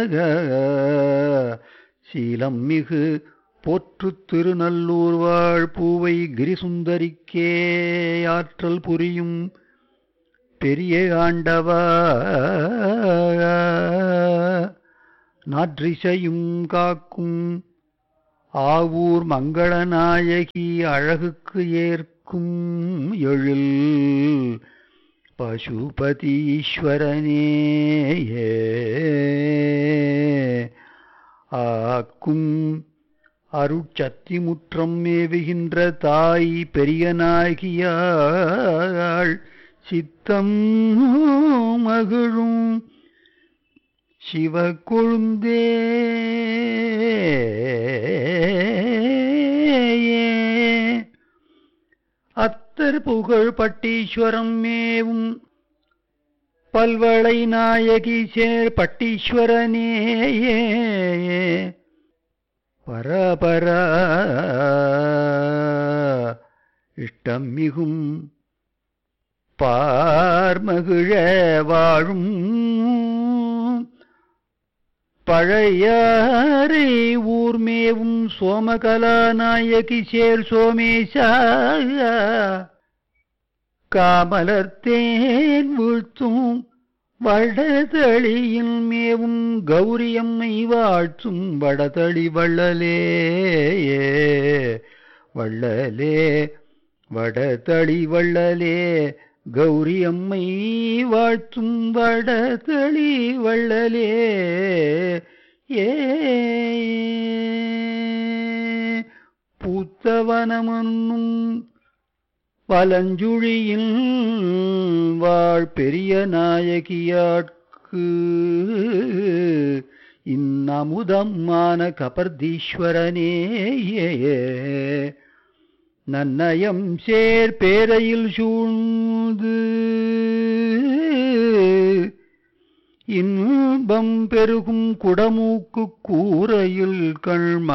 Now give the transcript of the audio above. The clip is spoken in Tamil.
சீலம் மிகு போற்றுத் திருநல்லூர் வாழ் பூவை கிரிசுந்தரிக்கே ஆற்றல் புரியும் பெரிய ஆண்டவா நாற்றிசையும் காக்கும் ஆவூர் மங்களநாயகி அழகுக்கு ஏற்கும் எழில் பசுபதீஸ்வரனே ஆக்கும் அருட்சத்தி முற்றம் மேவுகின்ற தாய் பெரியனாகியாள் சித்தம் மகிழும் சிவக்கொழுந்தே அத்தர் புகழ் பட்டீஸ்வரம் மேவும் பல்வளை நாயகி சேர் பட்டீஸ்வரனே பரபர இஷ்டம் மிகும் பார்மகிழ வாழும் பழையாறை ஊர்மேவும் சோமகலாநாயகி சேர் சோமேஷா காமலர்த்தேன் வீழ்த்தும் வடதளியில் மேவும் கௌரியம்மை வாழ்த்தும் வடதளி வள்ளலே வள்ளலே வடதளி வள்ளலே கௌரியம்மை வாழ்த்தும் வடதளி வள்ளலே ஏ பூத்தவனமன்னும் வலஞ்சுழியில் வாழ் பெரிய நாயகியாட்கு இன்னமுதம்மான கபர்தீஸ்வரனே நன்னயம் சேர் பேரையில் சூழ்ந்து இன்பம் பெருகும் குடமூக்கு கூரையில் கண்